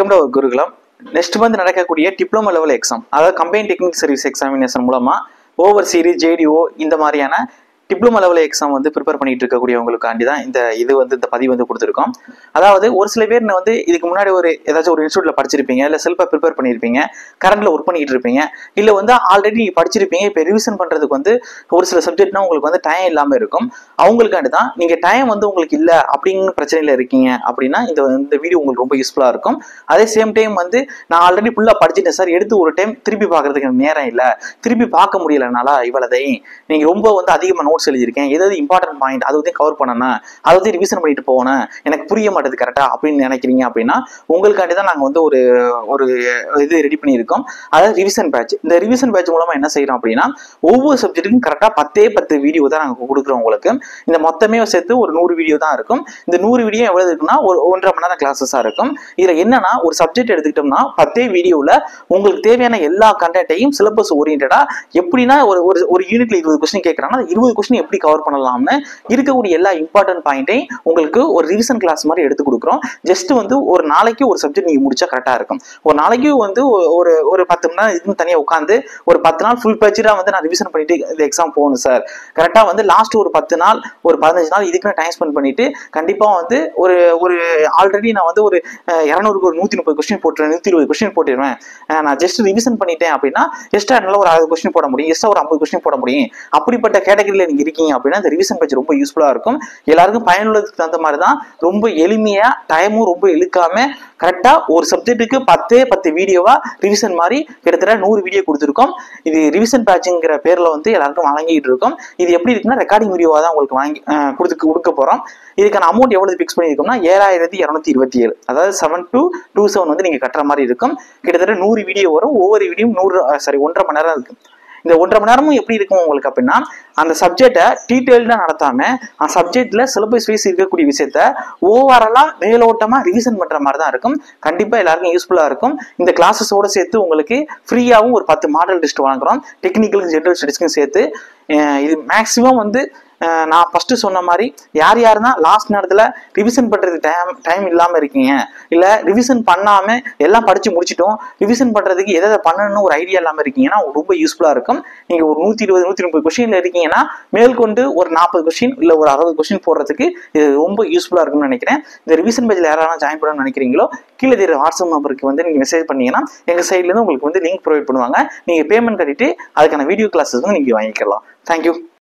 welcome to our Gurukulam next month நடக்கக்கூடிய diploma level exam அதாவது combine technique service examination மூலமா overseer JDO இந்த மாதிரியான டிப்ளமோ லெவல் எக்ஸாம் வந்து ப்ரிப்பேர் பண்ணிட்டு இருக்கக்கூடியவங்களுக்காண்டி தான் இந்த இது வந்து இந்த பதிவு வந்து கொடுத்துருக்கோம் அதாவது ஒரு சில பேர் வந்து இதுக்கு முன்னாடி ஒரு ஏதாச்சும் ஒரு இன்ஸ்டியூட்ல படிச்சிருப்பீங்க இல்லை செல்ஃபாக ப்ரிப்பேர் பண்ணியிருப்பீங்க கரண்ட்ல ஒர்க் பண்ணிட்டு இருப்பீங்க இல்லை வந்து ஆல்ரெடி நீங்கள் படிச்சிருப்பீங்க இப்போ ரிவிஷன் பண்ணுறதுக்கு வந்து ஒரு சில சப்ஜெக்ட்னா உங்களுக்கு வந்து டைம் இல்லாமல் இருக்கும் அவங்களுக்காண்டி தான் நீங்கள் டைம் வந்து உங்களுக்கு இல்லை அப்படிங்கிற பிரச்சனையில் இருக்கீங்க அப்படின்னா இந்த இந்த வீடியோ உங்களுக்கு ரொம்ப யூஸ்ஃபுல்லாக இருக்கும் அதே சேம் டைம் வந்து நான் ஆல்ரெடி ஃபுல்லாக படிச்சிட்டேன் சார் எடுத்து ஒரு டைம் திருப்பி பார்க்கறதுக்கு எனக்கு நேரம் இல்லை திருப்பி பார்க்க முடியலனால இவ்வளதையும் நீங்கள் ரொம்ப வந்து அதிகமாக நோட்ஸ் எழுதியிருக்கேன் எதாவது இம்பார்ட்டன்ட் பாயிண்ட் அதை வந்து கவர் பண்ணணும் அதை வந்து ரிவிஷன் பண்ணிட்டு போகணும் எனக்கு புரிய மாட்டேது கரெக்டாக அப்படின்னு நினைக்கிறீங்க அப்படின்னா உங்களுக்காண்டி தான் நாங்கள் வந்து ஒரு ஒரு இது ரெடி பண்ணியிருக்கோம் அதாவது ரிவிஷன் பேட்ச் இந்த ரிவிஷன் பேட்ச் மூலமாக என்ன செய்கிறோம் அப்படின்னா ஒவ்வொரு சப்ஜெக்ட்டுக்கும் கரெக்டாக பத்தே பத்து வீடியோ தான் நாங்கள் கொடுக்குறோம் உங்களுக்கு இந்த மொத்தமே சேர்த்து ஒரு நூறு வீடியோ தான் இருக்கும் இந்த நூறு வீடியோ எவ்வளவு இருக்குன்னா ஒரு ஒன்றரை மணி நேரம் கிளாஸஸாக இருக்கும் இதில் என்னன்னா ஒரு சப்ஜெக்ட் எடுத்துக்கிட்டோம்னா பத்தே வீடியோவில் உங்களுக்கு தேவையான எல்லா கண்டென்ட்டையும் சிலபஸ் ஓரியன்டாக எப்படின்னா ஒரு ஒரு ஒரு யூனிட்ல இருபது கொஸ்டின் கேட்குறாங்கன்னா இருபது கொஸ்டின் எப்படி கவர் பண்ணலாம்னு இருக்கக்கூடிய எல்லா இம்பார்ட்டன்ட் பாயிண்ட்டையும் உங்களுக்கு ஒரு ரிவிஷன் கிளாஸ் மாதிரி எடுத்து கொடுக்குறோம் ஜஸ்ட் வந்து ஒரு நாளைக்கு ஒரு சப்ஜெக்ட் நீங்கள் முடிச்சா கரெக்டாக இருக்கும் ஒரு நாளைக்கு வந்து ஒ- ஒரு ஒரு பத்து மணி நேரம் இதுன்னு தனியாக உட்காந்து ஒரு பத்து நாள் ஃபுல் பேச்சடாக வந்து நான் ரிவிஷன் பண்ணிட்டு இந்த எக்ஸாம் போகணும் சார் கரெக்டாக வந்து லாஸ்ட் ஒரு பத்து நாள் ஒரு பதினஞ்சு நாள் இதுக்கு நான் டைம் ஸ்பெண்ட் பண்ணிட்டு கண்டிப்பாக வந்து ஒரு ஒரு ஆல்ரெடி நான் வந்து ஒரு அஹ், இரநூறுக்கு ஒரு நூற்றி முப்பது கொஸ்டின் போட்டுருவேன் நூற்றி இருபது கொஸ்டின் போட்டுருவேன் அஹ், நான் ஜஸ்ட் ரிவிஷன் பண்ணிட்டேன் அப்படின்னா எக்ஸ்ட்ரா என்னால் ஒரு அறுபது கொஸ்டின் போட முடியும் எக்ஸ்ட்ரா ஒரு ஐம்பது கொஸ்டின் போட முடியும் அப்படிப்பட்ட கேட்டகரியில் நீங்கள் இருக்கீங்க அப்படின்னா இந்த ரிவிஷன் பேஜ் ரொம்ப யூஸ்ஃபுல்லாக இருக்கும் எல்லாருக்கும் பயனுள்ளதுக்கு தகுந்த மாதிரி தான் ரொம்ப எளிமையாக டைமும் ரொம்ப இழுக்காம கரெக்டாக ஒரு சப்ஜெக்ட்டுக்கு பத்தே பத்து வீடியோவா ரிவிஷன் மாதிரி கிட்டத்தட்ட நூறு வீடியோ கொடுத்துருக்கோம் இது ரிவிஷன் பேட்சுங்கிற பேரில் வந்து எல்லாருக்கும் வழங்கிட்டு இருக்கோம் இது எப்படி இருக்குன்னா ரெக்கார்டிங் வீடியோவாக தான் உங்களுக்கு வாங்கி அஹ், கொடுத்து கொடுக்க போகிறோம் இதுக்கான அமௌண்ட் எவ்வளவு ஃபிக்ஸ் பண்ணியிருக்கோம்னா ஏழாயிரத்தி இரநூத்தி இருபத்தி ஏழு அதாவது செவன் டு டூ செவன் வந்து நீங்கள் கட்டுற மாதிரி இருக்கும் கிட்டத்தட்ட நூறு வீடியோ வரும் ஒவ்வொரு வீடியோ நூறு சாரி ஒன்றரை மணி நேரம் இருக்கு இந்த ஒன்றரை மணி நேரமும் எப்படி இருக்கும் உங்களுக்கு அப்படின்னா அந்த சப்ஜெக்டை டீட்டெயில்டாக நடத்தாம அந்த சப்ஜெக்ட்ல சிலபஸ் வைஸ் இருக்கக்கூடிய விஷயத்த ஓவராலா மேலோட்டமா ரிவிஷன் பண்ற மாதிரி தான் இருக்கும் கண்டிப்பா எல்லாருக்கும் யூஸ்ஃபுல்லா இருக்கும் இந்த கிளாஸஸோட சேர்த்து உங்களுக்கு ஃப்ரீயாகவும் ஒரு பத்து மாடல் டெஸ்ட் வாங்குறோம் டெக்னிக்கல் ஜென்ரல் ஸ்டடிஸ்க்கும் சேர்த்து அஹ் இது மேக்ஸிமம் வந்து அஹ் நான் ஃபர்ஸ்ட் சொன்ன மாதிரி யார் யாருன்னா லாஸ்ட் நேரத்தில் ரிவிஷன் பண்ணுறதுக்கு டைம் டைம் இல்லாமல் இருக்கீங்க இல்லை ரிவிஷன் பண்ணாமல் எல்லாம் படித்து முடிச்சிட்டோம் ரிவிஷன் பண்ணுறதுக்கு எதை எதை பண்ணணும்னு ஒரு ஐடியா இல்லாமல் இருக்கீங்கன்னா ரொம்ப யூஸ்ஃபுல்லாக இருக்கும் நீங்கள் ஒரு நூற்றி இருபது நூற்றி முப்பது கொஸ்டினில் இருக்கீங்கன்னா மேற்கொண்டு ஒரு நாற்பது கொஸ்டின் இல்லை ஒரு அறுபது கொஸ்டின் போடுறதுக்கு இது ரொம்ப யூஸ்ஃபுல்லாக இருக்கும்னு நினைக்கிறேன் இந்த ரிவிஷன் பேஜில் யாரெல்லாம் ஜாயின் பண்ணணும்னு நினைக்கிறீங்களோ கீழே தெரியுற வாட்ஸ்அப் நம்பருக்கு வந்து நீங்கள் மெசேஜ் பண்ணீங்கன்னா எங்கள் சைட்லேருந்து உங்களுக்கு வந்து லிங்க் ப்ரொவைட் பண்ணுவாங்க நீங்கள் பேமெண்ட் கட்டிட்டு அதுக்கான வீடியோ கிளாஸஸ் வந்து நீங்கள் வாங்கிக்கலாம் தேங்க்யூ